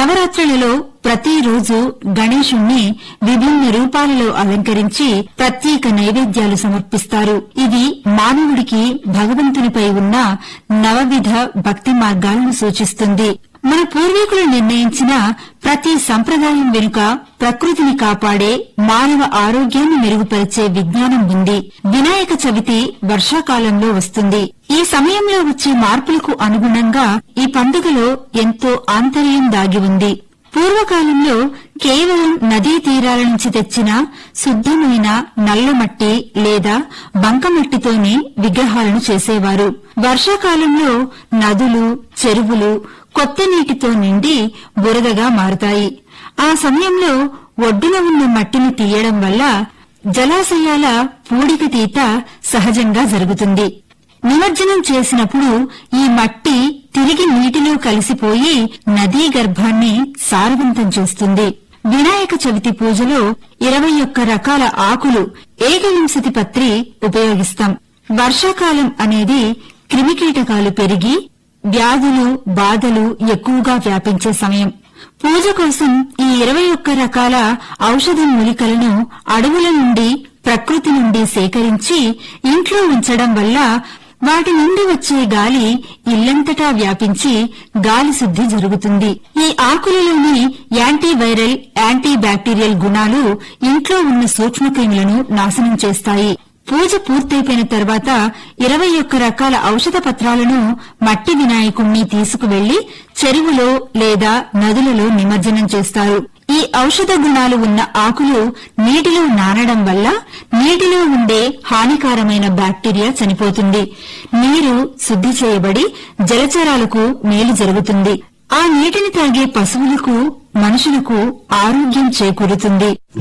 నవరాత్రులలో ప్రతిరోజు గణేశుణ్ణి విభిన్న రూపాలలో అలంకరించి ప్రత్యేక నైవేద్యాలు సమర్పిస్తారు ఇది మానవుడికి భగవంతునిపై ఉన్న నవవిధ భక్తి మార్గాలను సూచిస్తుంది మన పూర్వీకులు నిర్ణయించిన ప్రతి సంప్రదాయం వెనుక ప్రకృతిని కాపాడే మానవ ఆరోగ్యాన్ని మెరుగుపరిచే విజ్ఞానం ఉంది వినాయక చవితి వర్షాకాలంలో వస్తుంది ఈ సమయంలో వచ్చే మార్పులకు అనుగుణంగా ఈ పండుగలో ఎంతో ఆంతర్యం దాగి ఉంది పూర్వకాలంలో కేవలం నదీ తీరాల నుంచి తెచ్చిన శుద్ధమైన నల్లమట్టి లేదా బంకమట్టితోనే విగ్రహాలను చేసేవారు వర్షాకాలంలో నదులు చెరువులు కొత్త నీటితో నిండి బురదగా మారుతాయి ఆ సమయంలో ఒడ్డున ఉన్న మట్టిని తీయడం వల్ల జలాశయాల పూడిక తీత సహజంగా జరుగుతుంది నిమజ్జనం చేసినప్పుడు ఈ మట్టి తిరిగి నీటిలో కలిసిపోయి నదీ గర్భాన్ని సారవంతం చేస్తుంది వినాయక చవితి పూజలో ఇరవై ఒక్క రకాల ఆకులు ఏకవింశతి పత్రి ఉపయోగిస్తాం వర్షాకాలం అనేది క్రిమికీటకాలు పెరిగి వ్యాధులు బాధలు ఎక్కువగా వ్యాపించే సమయం పూజ కోసం ఈ ఇరవై ఒక్క రకాల ఔషధ మూలికలను అడవుల నుండి ప్రకృతి నుండి సేకరించి ఇంట్లో ఉంచడం వల్ల వాటి నుండి వచ్చే గాలి ఇల్లంతటా వ్యాపించి గాలి శుద్ధి జరుగుతుంది ఈ ఆకులలోని యాంటీవైరల్ యాంటీ బ్యాక్టీరియల్ గుణాలు ఇంట్లో ఉన్న సూక్ష్మక్రిములను నాశనం చేస్తాయి పూజ పూర్తయిపోయిన తర్వాత ఇరవై ఒక్క రకాల ఔషధ పత్రాలను మట్టి వినాయకుణ్ణి తీసుకువెళ్లి చెరువులో లేదా నదులలో నిమజ్జనం చేస్తారు ఈ ఔషధ గుణాలు ఉన్న ఆకులు నీటిలో నానడం వల్ల నీటిలో ఉండే హానికారమైన బ్యాక్టీరియా చనిపోతుంది నీరు శుద్ధి చేయబడి జలచరాలకు మేలు జరుగుతుంది ఆ నీటిని తాగే పశువులకు మనుషులకు ఆరోగ్యం చేకూరుతుంది